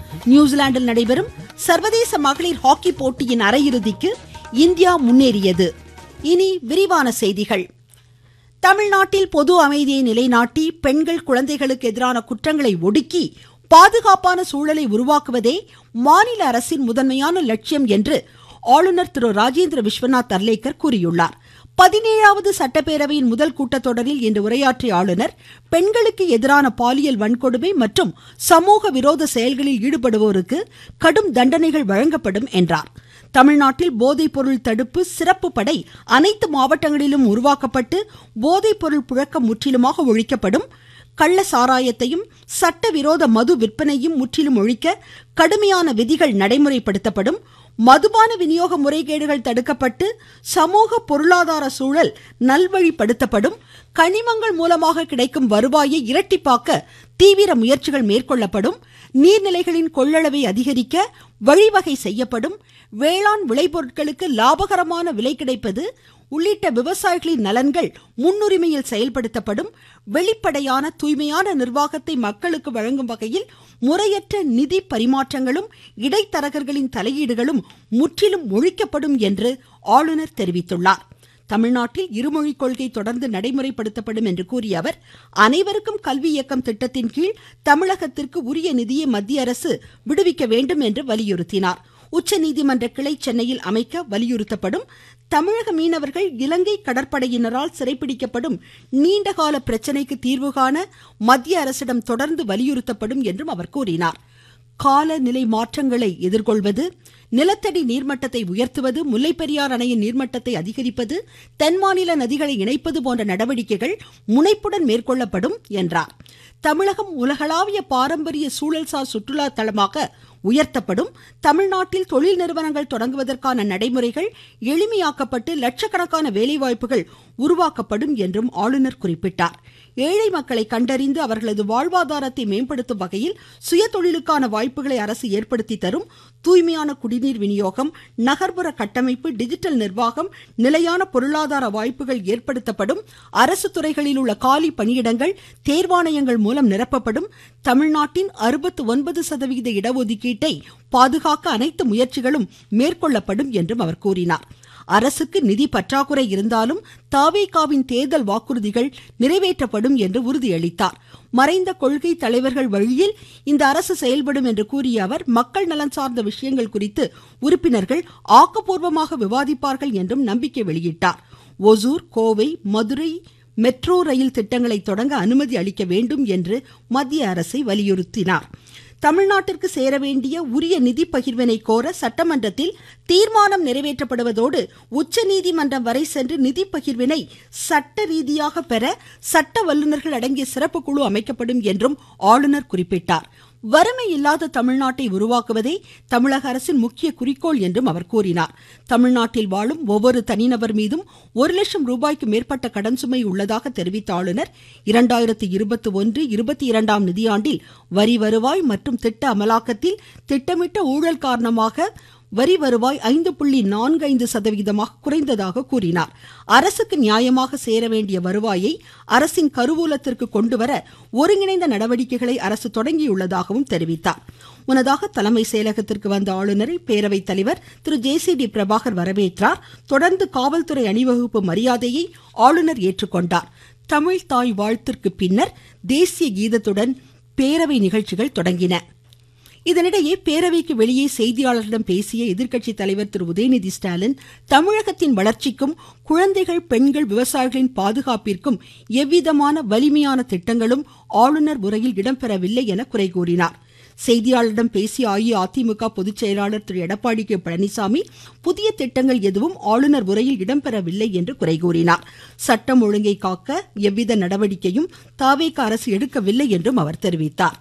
நியூசிலாந்தில் நடைபெறும் சர்வதேச மகளிர் ஹாக்கி போட்டியின் அரையிறுதிக்கு இந்தியா முன்னேறியது இனி விரிவான செய்திகள் தமிழ்நாட்டில் பொது அமைதியை நிலைநாட்டி பெண்கள் குழந்தைகளுக்கு எதிரான குற்றங்களை ஒடுக்கி பாதுகாப்பான சூழலை உருவாக்குவதே மாநில அரசின் முதன்மையான லட்சியம் என்று ஆளுநர் திரு ராஜேந்திர விஸ்வநாத் அர்லேக்கர் கூறியுள்ளார் பதினேழாவது சட்டப்பேரவையின் முதல் கூட்டத்தொடரில் இன்று உரையாற்றிய ஆளுநர் பெண்களுக்கு எதிரான பாலியல் வன்கொடுமை மற்றும் சமூக விரோத செயல்களில் ஈடுபடுவோருக்கு கடும் தண்டனைகள் வழங்கப்படும் என்றார் தமிழ்நாட்டில் போதைப் பொருள் தடுப்பு சிறப்பு படை அனைத்து மாவட்டங்களிலும் உருவாக்கப்பட்டு போதைப் பொருள் புழக்கம் முற்றிலுமாக ஒழிக்கப்படும் கள்ள சாராயத்தையும் சட்டவிரோத மது விற்பனையும் முற்றிலும் ஒழிக்க கடுமையான விதிகள் நடைமுறைப்படுத்தப்படும் மதுபான விநியோக முறைகேடுகள் தடுக்கப்பட்டு சமூக பொருளாதார சூழல் நல்வழிப்படுத்தப்படும் கனிமங்கள் மூலமாக கிடைக்கும் வருவாயை இரட்டிப்பாக்க தீவிர முயற்சிகள் மேற்கொள்ளப்படும் நீர்நிலைகளின் கொள்ளளவை அதிகரிக்க வழிவகை செய்யப்படும் வேளாண் விளைபொருட்களுக்கு லாபகரமான விலை கிடைப்பது உள்ளிட்ட விவசாயிகளின் நலன்கள் முன்னுரிமையில் செயல்படுத்தப்படும் வெளிப்படையான தூய்மையான நிர்வாகத்தை மக்களுக்கு வழங்கும் வகையில் முறையற்ற நிதி பரிமாற்றங்களும் இடைத்தரகர்களின் தலையீடுகளும் முற்றிலும் ஒழிக்கப்படும் என்று ஆளுநர் தெரிவித்துள்ளார் தமிழ்நாட்டில் இருமொழி கொள்கை தொடர்ந்து நடைமுறைப்படுத்தப்படும் என்று கூறிய அவர் அனைவருக்கும் கல்வி இயக்கம் திட்டத்தின் கீழ் தமிழகத்திற்கு உரிய நிதியை மத்திய அரசு விடுவிக்க வேண்டும் என்று வலியுறுத்தினார் உச்சநீதிமன்ற கிளை சென்னையில் அமைக்க வலியுறுத்தப்படும் தமிழக மீனவர்கள் இலங்கை கடற்படையினரால் சிறைப்பிடிக்கப்படும் நீண்டகால பிரச்சினைக்கு தீர்வு காண மத்திய அரசிடம் தொடர்ந்து வலியுறுத்தப்படும் என்றும் அவர் கூறினார் காலநிலை மாற்றங்களை எதிர்கொள்வது நிலத்தடி நீர்மட்டத்தை உயர்த்துவது முல்லைப்பெரியார் அணையின் நீர்மட்டத்தை அதிகரிப்பது தென் மாநில நதிகளை இணைப்பது போன்ற நடவடிக்கைகள் முனைப்புடன் மேற்கொள்ளப்படும் என்றார் தமிழகம் உலகளாவிய பாரம்பரிய சூழல்சார் சுற்றுலா தலமாக உயர்த்தப்படும் தமிழ்நாட்டில் தொழில் நிறுவனங்கள் தொடங்குவதற்கான நடைமுறைகள் எளிமையாக்கப்பட்டு லட்சக்கணக்கான வேலைவாய்ப்புகள் உருவாக்கப்படும் என்றும் ஆளுநர் குறிப்பிட்டார் ஏழை மக்களை கண்டறிந்து அவர்களது வாழ்வாதாரத்தை மேம்படுத்தும் வகையில் சுய தொழிலுக்கான வாய்ப்புகளை அரசு ஏற்படுத்தி தரும் தூய்மையான குடிநீர் விநியோகம் நகர்ப்புற கட்டமைப்பு டிஜிட்டல் நிர்வாகம் நிலையான பொருளாதார வாய்ப்புகள் ஏற்படுத்தப்படும் அரசு துறைகளில் உள்ள காலி பணியிடங்கள் தேர்வாணையங்கள் மூலம் நிரப்பப்படும் தமிழ்நாட்டின் அறுபத்து ஒன்பது சதவிகித இடஒதுக்கீட்டை பாதுகாக்க அனைத்து முயற்சிகளும் மேற்கொள்ளப்படும் என்றும் அவர் கூறினார் அரசுக்கு நிதி பற்றாக்குறை இருந்தாலும் தாவேகாவின் தேர்தல் வாக்குறுதிகள் நிறைவேற்றப்படும் என்று உறுதியளித்தார் மறைந்த கொள்கை தலைவர்கள் வழியில் இந்த அரசு செயல்படும் என்று கூறிய அவர் மக்கள் நலன் சார்ந்த விஷயங்கள் குறித்து உறுப்பினர்கள் ஆக்கப்பூர்வமாக விவாதிப்பார்கள் என்றும் நம்பிக்கை வெளியிட்டார் ஒசூர் கோவை மதுரை மெட்ரோ ரயில் திட்டங்களை தொடங்க அனுமதி அளிக்க வேண்டும் என்று மத்திய அரசை வலியுறுத்தினார் தமிழ்நாட்டிற்கு சேர வேண்டிய உரிய நிதி பகிர்வினை கோர சட்டமன்றத்தில் தீர்மானம் நிறைவேற்றப்படுவதோடு உச்சநீதிமன்றம் வரை சென்று நிதி பகிர்வினை சட்ட ரீதியாக பெற சட்ட வல்லுநர்கள் அடங்கிய சிறப்பு குழு அமைக்கப்படும் என்றும் ஆளுநர் குறிப்பிட்டார் வறுமை இல்லாத தமிழ்நாட்டை உருவாக்குவதே தமிழக அரசின் முக்கிய குறிக்கோள் என்றும் அவர் கூறினார் தமிழ்நாட்டில் வாழும் ஒவ்வொரு தனிநபர் மீதும் ஒரு லட்சம் ரூபாய்க்கு மேற்பட்ட கடன் சுமை உள்ளதாக தெரிவித்த ஆளுநர் இரண்டாயிரத்தி இருபத்தி ஒன்று இருபத்தி இரண்டாம் நிதியாண்டில் வரி வருவாய் மற்றும் திட்ட அமலாக்கத்தில் திட்டமிட்ட ஊழல் காரணமாக வரி வருவாய் ஐந்து புள்ளி நான்கு ஐந்து சதவிகிதமாக குறைந்ததாக கூறினார் அரசுக்கு நியாயமாக சேர வேண்டிய வருவாயை அரசின் கருவூலத்திற்கு கொண்டுவர ஒருங்கிணைந்த நடவடிக்கைகளை அரசு தொடங்கியுள்ளதாகவும் தெரிவித்தார் முன்னதாக தலைமை செயலகத்திற்கு வந்த ஆளுநரை பேரவைத் தலைவர் Thiru J C D Prabhakar வரவேற்றார் தொடர்ந்து காவல்துறை அணிவகுப்பு மரியாதையை ஆளுநர் ஏற்றுக்கொண்டார் தமிழ் தாய் வாழ்த்திற்கு பின்னர் தேசிய கீதத்துடன் பேரவை நிகழ்ச்சிகள் தொடங்கின இதனிடையே பேரவைக்கு வெளியே செய்தியாளர்களிடம் பேசிய எதிர்க்கட்சி தலைவர் திரு உதயநிதி ஸ்டாலின் தமிழகத்தின் வளர்ச்சிக்கும் குழந்தைகள் பெண்கள் விவசாயிகளின் பாதுகாப்பிற்கும் எவ்விதமான வலிமையான திட்டங்களும் ஆளுநர் உரையில் இடம்பெறவில்லை என குறை கூறினார் செய்தியாளரிடம் பேசிய அஇஅதிமுக பொதுச் செயலாளர் திரு எடப்பாடி கே பழனிசாமி புதிய திட்டங்கள் எதுவும் ஆளுநர் உரையில் இடம்பெறவில்லை என்று குறை கூறினார் சட்டம் ஒழுங்கை காக்க எவ்வித நடவடிக்கையும் தாவேக அரசு எடுக்கவில்லை என்றும் அவர் தெரிவித்தார்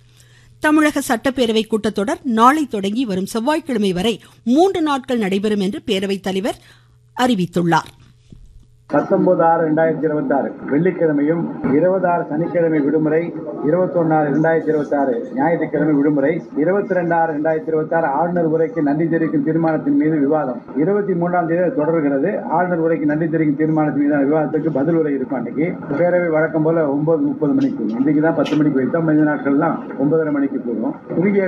தமிழக சட்டப்பேரவை கூட்டத்தொடர் நாளை தொடங்கி வரும் செவ்வாய்க்கிழமை வரை மூன்று நாட்கள் நடைபெறும் என்று பேரவைத் தலைவர் அறிவித்துள்ளார் பத்தொன்பது ஆறு ரெண்டாயிரத்தி இருபத்தி ஆறு வெள்ளிக்கிழமையும் இருபது ஆறு சனிக்கிழமை விடுமுறை இருபத்தி ஆறு ரெண்டாயிரத்தி இருபத்தி ஆறு ஞாயிற்றுக்கிழமை விடுமுறை இருபத்தி ரெண்டு ஆறு ரெண்டாயிரத்தி இருபத்தி ஆறு ஆளுநர் உரைக்கு நன்றி தெரிவிக்கும் தீர்மானத்தின் மீது விவாதம் இருபத்தி மூன்றாம் தேதி தொடர்கிறது ஆளுநர் உரைக்கு நன்றி தெரிவிக்கும் தீர்மானத்தின் மீதான விவாதத்துக்கு பதில் உரை இருக்கும் அன்னைக்கு பேரவை வழக்கம் போல ஒன்பது முப்பது மணிக்கு இன்னைக்கு தான் பத்து மணிக்கு வைத்தோம் மனித நாட்கள்லாம் ஒன்பதரை மணிக்கு போகும் குறுகிய